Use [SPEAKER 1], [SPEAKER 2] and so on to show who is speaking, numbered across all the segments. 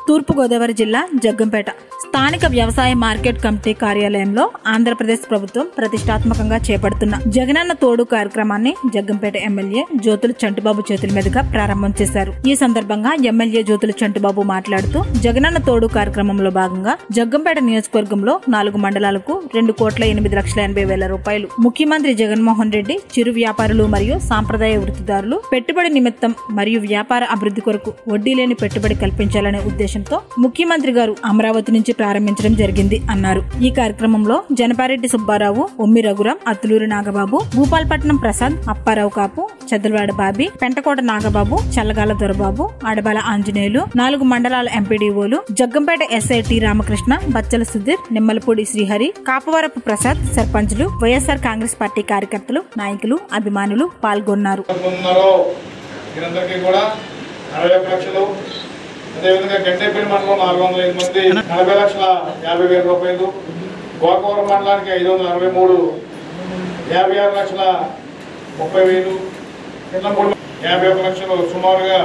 [SPEAKER 1] తూర్పుగోదావరి జిల్లా జగ్గంపేట స్థానిక వ్యవసాయ మార్కెట్ కమిటీ కార్యాలయంలో ఆంధ్రప్రదేశ్ ప్రభుత్వం ప్రతిష్టాత్మకంగా చేపడుతున్న జగనన్న తోడు కార్యక్రమాన్ని జగ్గంపేట ఎమ్మెల్యే జ్యోతుల చంటిబాబు చేతుల మీదుగా ప్రారంభం చేశారు ఈ సందర్భంగా ఎమ్మెల్యే జ్యోతుల చంటిబాబు మాట్లాడుతూ జగనన్న తోడు కార్యక్రమంలో భాగంగా జగ్గంపేట నియోజకవర్గంలో నాలుగు మండలాలకు రెండు కోట్ల ఎనిమిది లక్షల ఎనభై వేల రూపాయలు ముఖ్యమంత్రి జగన్మోహన్ రెడ్డి చిరు వ్యాపారులు మరియు సాంప్రదాయ వృత్తిదారులు పెట్టుబడి నిమిత్తం మరియు వ్యాపార అభివృద్ధి కొరకు వడ్డీ లేని పెట్టుబడి కల్పించాలనే ఉద్దేశంతో ముఖ్యమంత్రి గారు అమరావతి నుంచి ప్రారంభించడం జరిగింది అన్నారు ఈ కార్యక్రమంలో జనపారెడ్డి సుబ్బారావు ఉమ్మి రఘురాం అత్తులూరి నాగబాబు భూపాలపట్నం ప్రసాద్ అప్పారావు కాపు చెదలవాడ బాబి పెంటకోట నాగబాబు చల్లగాల దొరబాబు ఆడబాల ఆంజనేయులు నాలుగు మండలాల ఎంపీడీఓలు జగ్గంపేట ఎస్ఐ టి రామకృష్ణ బచ్చల సుధీర్ నిమ్మలపూడి శ్రీహరి కాపవరపు ప్రసాద్ సర్పంచులు వైఎస్ఆర్ కాంగ్రెస్ పార్టీ కార్యకర్తలు నాయకులు అభిమానులు పాల్గొన్నారు
[SPEAKER 2] ఉన్నారో వీరందరికీ కూడా అరవై ఒక్క లక్షలు అదేవిధంగా గంటేపల్లి మండలం నాలుగు వందల ఐదు మంది నలభై లక్షల యాభై వేల రూపాయలు గోకవరం మండలానికి ఐదు వందల అరవై మూడు యాభై ఆరు లక్షల ముప్పై వేలు కిందపూడి యాభై ఒక లక్షలు సుమారుగా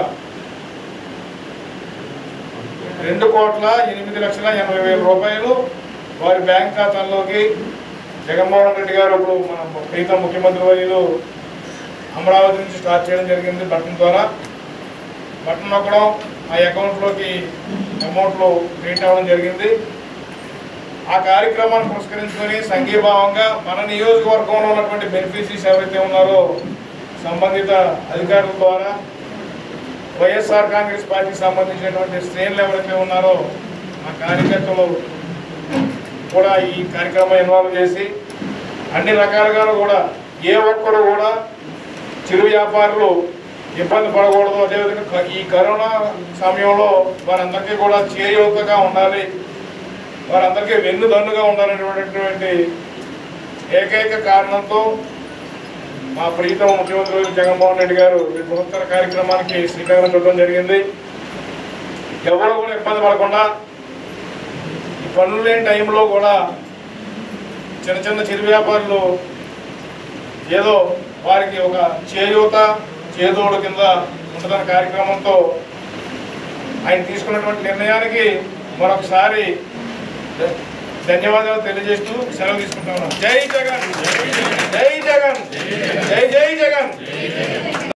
[SPEAKER 2] రెండు కోట్ల ఎనిమిది లక్షల ఎనభై వేల రూపాయలు వారి బ్యాంక్ ఖాతాల్లోకి జగన్మోహన్ రెడ్డి గారు ఇప్పుడు మన ప్రీతం ముఖ్యమంత్రి వర్యులు అమరావతి నుంచి స్టార్ట్ చేయడం జరిగింది బటన్ ద్వారా బటన్ నొక్కడం ఆ అకౌంట్లోకి అమౌంట్లు క్రియేట్ అవ్వడం జరిగింది ఆ కార్యక్రమాన్ని పురస్కరించుకొని సంఘీభావంగా మన నియోజకవర్గంలో ఉన్నటువంటి బెనిఫిషరీస్ ఎవరైతే ఉన్నారో సంబంధిత అధికారుల ద్వారా వైఎస్ఆర్ కాంగ్రెస్ పార్టీకి సంబంధించినటువంటి శ్రేణులు ఎవరైతే ఉన్నారో ఆ కార్యకర్తలు కూడా ఈ కార్యక్రమం ఇన్వాల్వ్ చేసి అన్ని రకాలుగా కూడా ఏ ఒక్కరు కూడా చిరు వ్యాపారులు ఇబ్బంది పడకూడదు అదేవిధంగా క- ఈ కరోనా సమయంలో వారందరికీ కూడా చేయూతగా ఉండాలి వారందరికీ వెన్నుదన్నుగా ఉండాలనేటువంటి ఏకైక కారణంతో మా ప్రీతం ముఖ్యమంత్రి జగన్మోహన్ రెడ్డి గారు ఈ బృహత్తర కార్యక్రమానికి శ్రీకారం చుట్టడం జరిగింది ఎవరు కూడా ఇబ్బంది పడకుండా ఈ పనులు లేని టైంలో కూడా చిన్న చిన్న చిరు వ్యాపారులు ఏదో వారికి ఒక చేయూత చేదోడు కింద ఉంటుందన్న కార్యక్రమంతో ఆయన తీసుకున్నటువంటి నిర్ణయానికి మరొకసారి ధ- ధన్యవాదాలు తెలియజేస్తూ సెలవు తీసుకుంటా ఉన్నాం జై జగన్ జై జగన్ జై జై జగన్